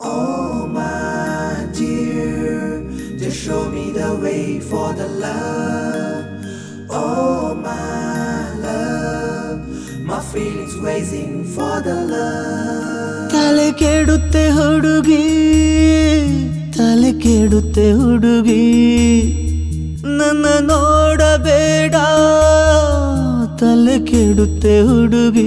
Oh, my dear, just show me the way for the love. Oh, my love, my feelings waiting for the love. ತಲೆ ಕೆಡುತ್ತೆ ಹುಡುಗಿ ತಲೆ ಕೆಡುತ್ತೆ ಹುಡುಗಿ ನನ್ನ ನೋಡಬೇಡ ತಲೆ ಕೆಡುತ್ತೆ ಹುಡುಗಿ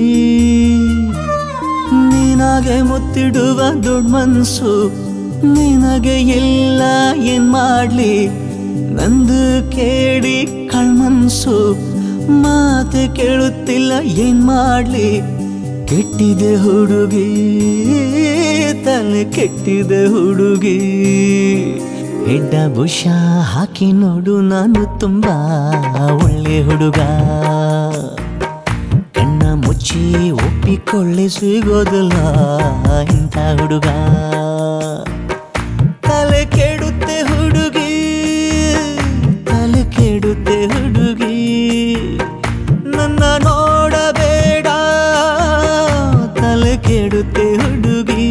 ನಿನಗೆ ಮುತ್ತಿಡುವ ದೊಡ್ಡ ಮನ್ಸು ನಿನಗೆ ಇಲ್ಲ ಏನ್ ಮಾಡ್ಲಿ ನಂದು ಕೇಳಿ ಕಳ್ಮನ್ಸು ಮಾತೆ ಕೇಳುತ್ತಿಲ್ಲ ಏನ್ ಮಾಡ್ಲಿ ಕೆಟ್ಟಿದೆ ಹುಡುಗಿ ತಲೆ ಕೆಟ್ಟಿದೆ ಹುಡುಗಿ ಹೆಡ್ಡ ಬುಷ ಹಾಕಿ ನೋಡು ನಾನು ತುಂಬಾ ಒಳ್ಳೆ ಹುಡುಗ ಕಣ್ಣ ಮುಚ್ಚಿ ಒಪ್ಪಿಕೊಳ್ಳೆ ಸಿಗೋದಿಲ್ಲ ಇಂಥ ಹುಡುಗ ತಲೆ ಕೆಡುತ್ತೆ ಹುಡುಗಿ ತಲೆ ಕೆಡುತ್ತೆ ಹುಡುಗಿ ನನ್ನ ನೋಡಬೇಡ ತಲೆ ಕೆಡುತ್ತೆ ಹುಡುಗಿ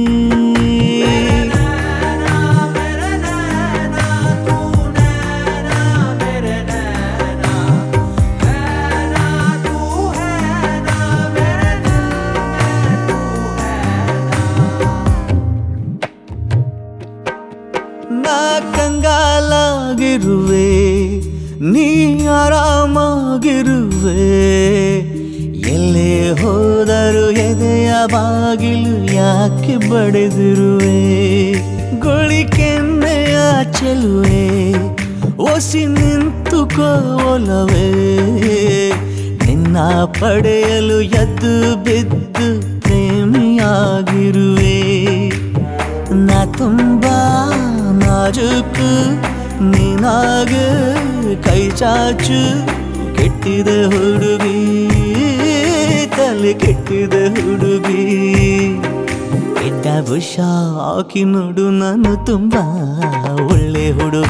ನಾ ಕಂಗಾಲಾಗಿರುವೆ ನೀ ಆರಾಮಾಗಿರುವೆ ಎಲ್ಲೇ ಹೋದರು ಎದೆಯ ಬಾಗಿಲು ಯಾಕೆ ಬಡಿದಿರುವೆ ಗುಳಿಕೆನ್ನೆಯ ಚೆಲುವೆ ಒಸಿ ನಿಂತುಕೋಲವೇ ನಿನ್ನ ಪಡೆಯಲು ಎದ್ದು ಬಿದ್ದು ಪ್ರೇಮಿಯಾಗಿರುವೆ ನಾ ತುಂಬಾ ನಾಜುಕು ನೀನಾಗ ಕೈ ಚಾಚು ಕೆಟ್ಟಿದೆ ಹುಡುಗಿ ತಲೆ ಕೆಟ್ಟಿದೆ ಹುಡುಗಿ ಕೆಟ್ಟ ಬುಷ ಹಾಕಿ ನೋಡು ನಾನು ತುಂಬಾ ಒಳ್ಳೆ ಹುಡುಗ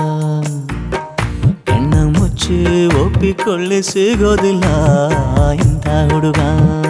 ಕಣ್ಣ ಮುಚ್ಚಿ ಒಪ್ಪಿಕೊಳ್ಳಿ ಸಿಗೋದಿಲ್ಲ ಇಂಥ ಹುಡುಗ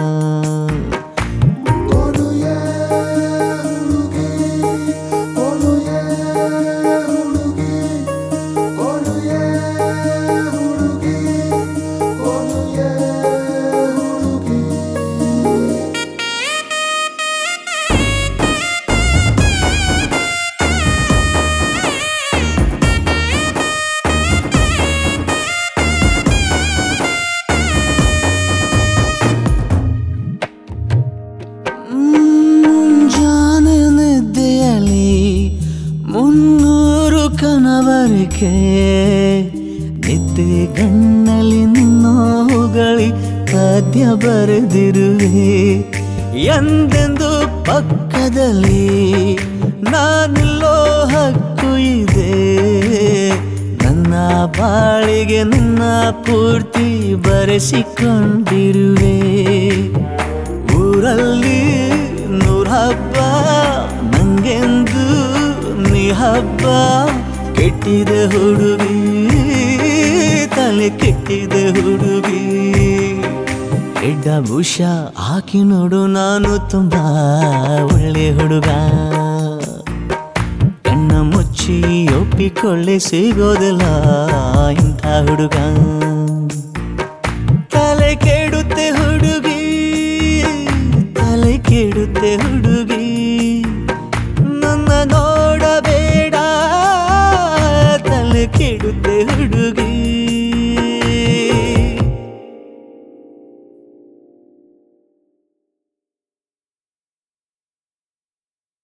ಮುಂಜಾನೆ ನಿದ್ದೆಯಲ್ಲಿ ಮುನ್ನೂರು ಕನವರಿಕೆ ನಿದ್ದೆ ಗಣ್ಣಲ್ಲಿ ನಿನ್ನ ಹೊಗಳಿ ಪದ್ಯ ಬರೆದಿರುವೆ ಎಂದೆಂದು ಪಕ್ಕದಲ್ಲಿ ನಾನಿಲ್ಲೋ ಹಕ್ಕು ಇದೆ ನನ್ನ ಬಾಳಿಗೆ ನಿನ್ನ ಪೂರ್ತಿ ಬರೆಸಿಕೊಂಡಿರುವೆ ಊರಲ್ಲಿ ನೂರ ಹಬ್ಬ ನಂಗೆಂದು ನೀ ಹಬ್ಬ ಕೆಟ್ಟಿದೆ ಹುಡುಗಿ ತಲೆ ಕೆಟ್ಟಿದೆ ಹುಡುಗಿ ಎಡ್ಡ ಭೂಷ ಹಾಕಿ ನೋಡು ನಾನು ತುಂಬಾ ಒಳ್ಳೆ ಹುಡುಗ ಕಣ್ಣ ಮುಚ್ಚಿ ಒಪ್ಪಿಕೊಳ್ಳೆ ಸಿಗೋದಿಲ್ಲ ಇಂಥ ಹುಡುಗ ತಲೆ ಕೆಡುತ್ತೆ ಹುಡುಗಿ ತಲೆ ಕೆಡುತ್ತೆ ಹುಡುಗಿ ನನ್ನ ನೋಡಬೇಡ ತಲೆ ಕೆಡುತ್ತೆ ಹುಡುಗಿ